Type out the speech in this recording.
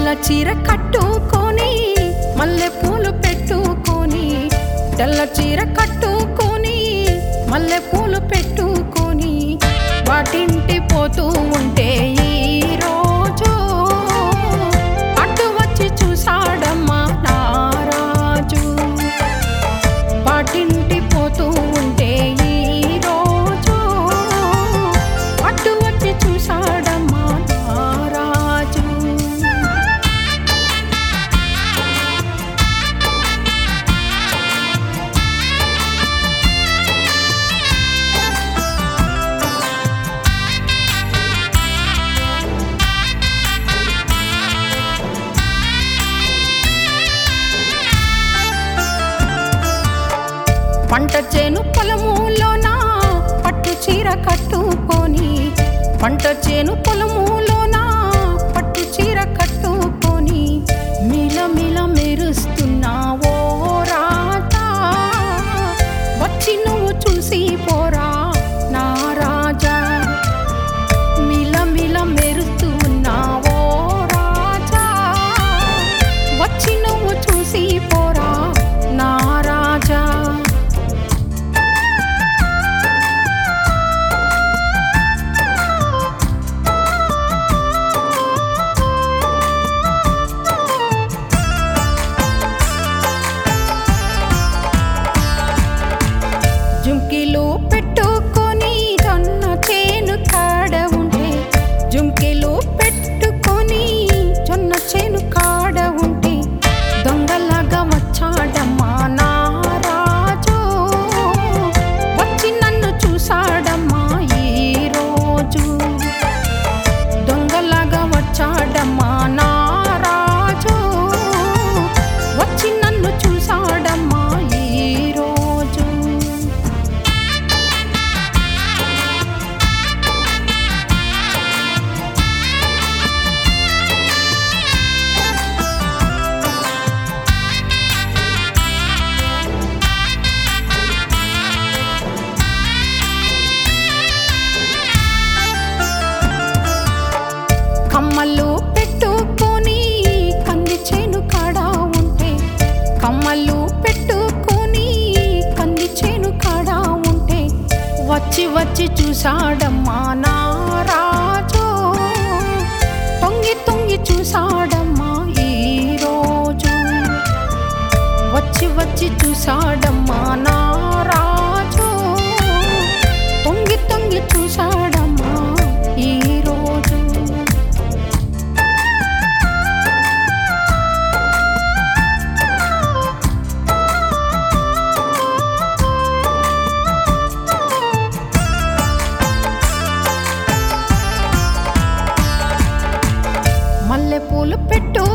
తెల్ల చీర కట్టుకొని మల్లె పూలు పెట్టుకొని తెల్ల చీర కట్టుకొని మల్లె పూలు పెట్టుకొని వాటింటి పోతూ ఉంటే ఈ రోజు అడ్డు వచ్చి చూసాడమ్మా నారాజు వాటింటి పోతూ ఉంటే ఈ రోజు అడ్డు వచ్చి చూసాడమ్మా నారాజు పంట చేను పొలములోన పట్టు చీర కట్టుకొని పంట చేను పొలములోన పట్టు చీర కట్టుకొని మిల మిల మెరుస్తున్నావో రాజా వచ్చి నువ్వు చూసి పోరా నా రాజా మిల మిల మెరుస్తున్నావో రాజా వచ్చి నువ్వు చూసి పోరా నా రాజా జుంకిలు పెట్టుకొని జొన్న చేను కాడ ఉంటే జుంకిలు పెట్టుకొని జొన్న చేను కాడ ఉంటే దొంగలాగా వచ్చాడమ్మా నా రాజు వచ్చి నన్ను చూసాడమ్మా ఈ రోజు దొంగలాగా వచ్చాడమ్మా నా రాజు వచ్చి నన్ను చూసాడమ్మా ఈ రోజు కమ్మలు పెట్టుకొని కంది చేను కాడ ఉంటే కమ్మలు పెట్టుకొని కంది చేను కాడ ఉంటే వచ్చి వచ్చి చూసాడమ్మా నా రాజు తొంగి తొంగి చూసాడమ్మా ఈ రోజు వచ్చి వచ్చి చూసాడమ్మా నా రాజు తొంగి తొంగి చూసాడమ్మా ఈ రోజు మల్లె పూలు పెట్టు